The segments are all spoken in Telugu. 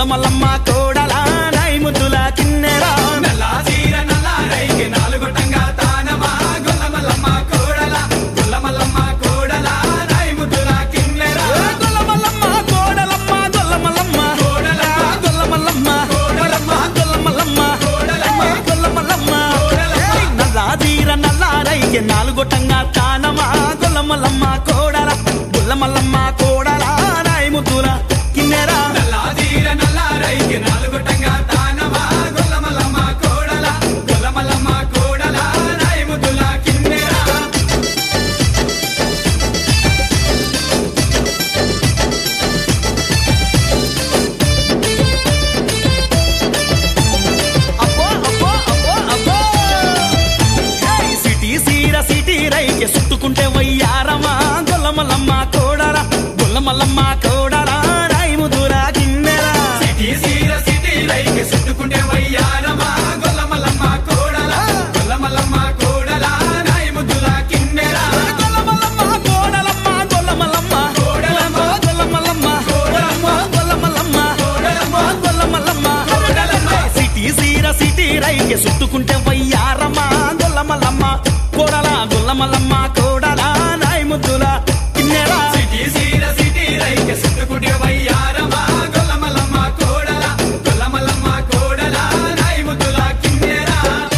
గుల్లమల్లమ్మ కోడల నాయి ముద్దుల కిన్నెరా నల్ల చీర నల్ల రైకి నాలుగొట్టంగా తానమా గొల్లమల్లమ్మ కోడల గొల్లమల్లమ్మ కోడల రాయి ముద్దుల కిన్నెరా గొల్లమల్లమ్మ కోడలమ్మ గొల్లమల్లమ్మ కోడల గొల్లమల్లమ్మ కోడలమ్మ గొల్లమల్లమ్మ కోడలమ్మ గొల్లమల్లమ్మ కోడలమ్మ. నల్లాదీర నల్లారైకి నాలుగొట్టంగా తానమా గొల్లమల్లమ్మ కోడల గుల్లమల్లమ్మ కోడల నాయి ముద్దుల కిన్నెరా నల్ల చీర నల్ల రైకి నాలుగొట్టంగా తానమా గొల్లమల్లమ్మ కోడల గొల్లమల్లమ్మ కోడల రాయి ముద్దుల కిన్నెరా అబ్బో అబ్బో అబ్బో అబ్బో ఏయ్ సిటీ సీర సిటీ రైకే చుట్టుకుంటే వయ్యారమా గొల్లమల్లమ్మ కోడల గొల్లమల్లమ్మ కోడల రాయి ముదుర గిన్నెరా సిటీ సీర సిటీ రైకి చుట్టుకుంటే వయ్యారమా గొల్లమల్లమ్మ కోడల గొల్లమల్లమ్మ కోడల రాయి ముద్దుల కిన్నెరా గొల్లమల్లమ్మ కోడలమ్మ గొల్లమల్లమ్మ కోడలమ్మ. గొల్లమల్లమ్మ కోడలమ్మ. గొల్లమల్లమ్మ కోడలమ్మ. గొల్లమల్లమ్మ కోడలమ్మ. సిటీ సీర సిటీ రైకే చుట్టుకుంటే వయ్యారమా గొల్లమల్లమ్మ కోడల గొల్లమల్లమ్మ కోడల రాయి ముద్దుల కిన్నెరా సిటీ సీర సిటీ రైకి చుట్టుకుంటే వయ్యారమా గొల్లమల్లమ్మ కోడల గొల్లమల్లమ్మ కోడల రాయి ముద్దుల కిన్నెరా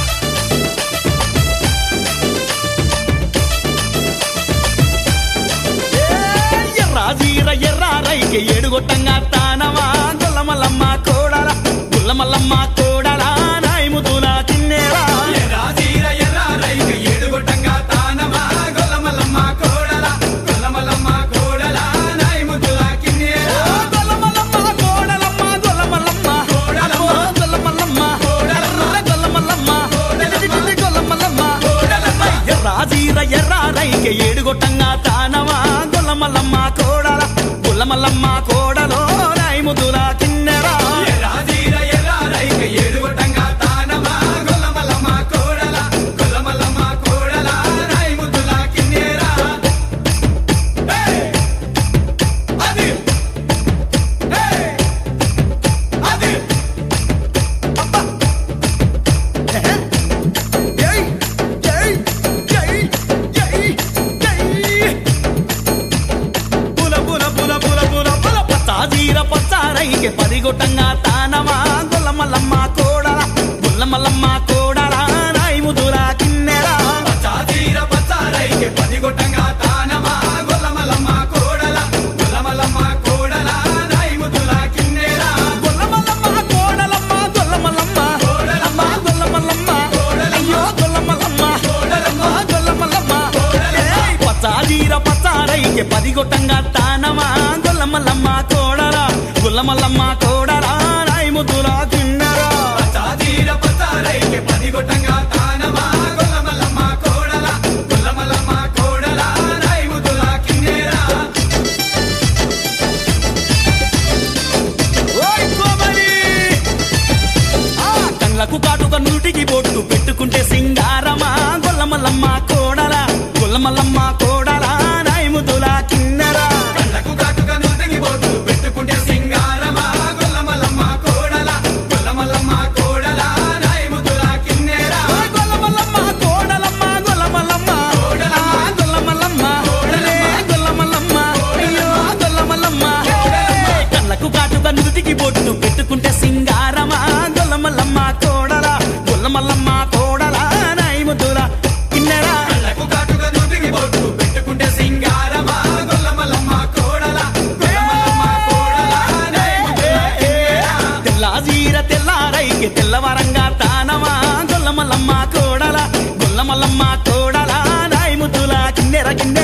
ఎర్రాజీర ఎర్రారైకి ఏడుగొట్టంగా తానవా గొల్లమల్లమ్మ కోడల గుల్లమల్లమ్మ కోడల నాయముదుల తిన్నేరా ఎర్రా చీర ఎర్రా రైకి ఏడుగొట్టంగా తానమా గొల్లమల్లమ్మ కోడల గొల్లమల్లమ్మ కోడల రాయి ముద్దుల కిన్నెరా గొల్లమల్లమ్మ కోడలమ్మ గొల్లమల్లమ్మ కోడలమ్మ. గొల్లమల్లమ్మ కోడలమ్మ. గొల్లమల్లమ్మ కోడలమ్మ. గొల్లమల్లమ్మ కోడలమ్మ. ఎర్రాజీర ఎర్రారైకి ఏడుగొట్టంగా తానవా గొల్లమల్లమ్మ కోడల గుల్లమల్లమ్మ కోడలో నాయముదుల కిన్నెరా ఎర్రా చీర ఎర్రా రైకి ఏడుగొట్టంగా తానమా గొల్లమల్లమ్మ కోడల గొల్లమల్లమ్మ కోడల రాయి ముద్దుల కిన్నెరా ఏయ్! అది ఏయ్! అది జై జై జై జై జై పుల పుల పుల పుల పుల పుల పచ్చాజీర పచ్చారైకి పరిగొట్టంగా తానమా గొల్లమల్లమ్మ కోడల గుల్లమల్లమ్మ కోడల రాయి ముదుల కిన్నెరా పచ్చాతీర పచ్చారైకి పదిగొట్టంగా తానమా గొల్లమల్లమ్మ కోడల గొల్లమల్లమ్మ కోడల రాయి ముద్దుల కిన్నెరా గొల్లమల్లమ్మ కోడలమ్మ గొల్లమల్లమ్మ కోడలమ్మ. గొల్లమల్లమ్మ కోడలమ్మ. అయ్యో గొల్లమల్లమ్మ కోడలమ్మ. గొల్లమల్లమ్మ కోడలమ్మ. ఏయ్, పచ్చాజీర పచ్చారైకి పదిగొట్టంగా తానమా గొల్లమల్లమ్మ కోడల గుల్లమల్లమ్మ కోడల రాయి ముదుల కిన్నెరా పచ్చాతీర పచ్చారైకి పదిగొట్టంగా తానమా గొల్లమల్లమ్మ కోడల గొల్లమల్లమ్మ కోడల రాయి ముద్దుల కిన్నెరా ఓయ్ కోమలి! ఆ కళ్ళకు కాటుక నూటికి బొట్టు పెట్టుకుంటే సింగారమా గొల్లమల్లమ్మ కోడల గొల్లమల్లమ్మ కోడల నాయముదుల కిన్నెరా కళ్ళకు కాటుక నూతికి బొట్టు పెట్టుకుంటే సింగారమా గొల్లమల్లమ్మ కోడల గొల్లమల్లమ్మ కోడల రాయి ముద్దుల కిన్నెరా ఓయ్ గొల్లమల్లమ్మ కోడలమ్మ గొల్లమల్లమ్మ కోడలమ్మ. ఆ గొల్లమల్లమ్మ కోడలమ్మ. ఏ గొల్లమల్లమ్మ అయ్యో గొల్లమల్లమ్మ కోడలమ్మ. ఏ కళ్ళకు కాటుక నుదికి బొట్టు పెట్టుకుంటే సింగారమా గొల్లమల్లమ్మ కోడల గొల్లమల్లమ్మ కోడల నాయముదుల కిన్నెరా కళ్ళకు కాటుక నూతికి బొట్టు పెట్టుకుంటే సింగారమా గొల్లమల్లమ్మ కోడల గొల్లమల్లమ్మ కోడల రాయి ముద్దుల కిన్నెరా తెల్లాజీర తెల్లారైకి తెల్లవరంగా తానమా గొల్లమల్లమ్మ కోడల గొల్లమల్లమ్మ కోడల నాయముద్దుల కిన్నెర కిన్నెర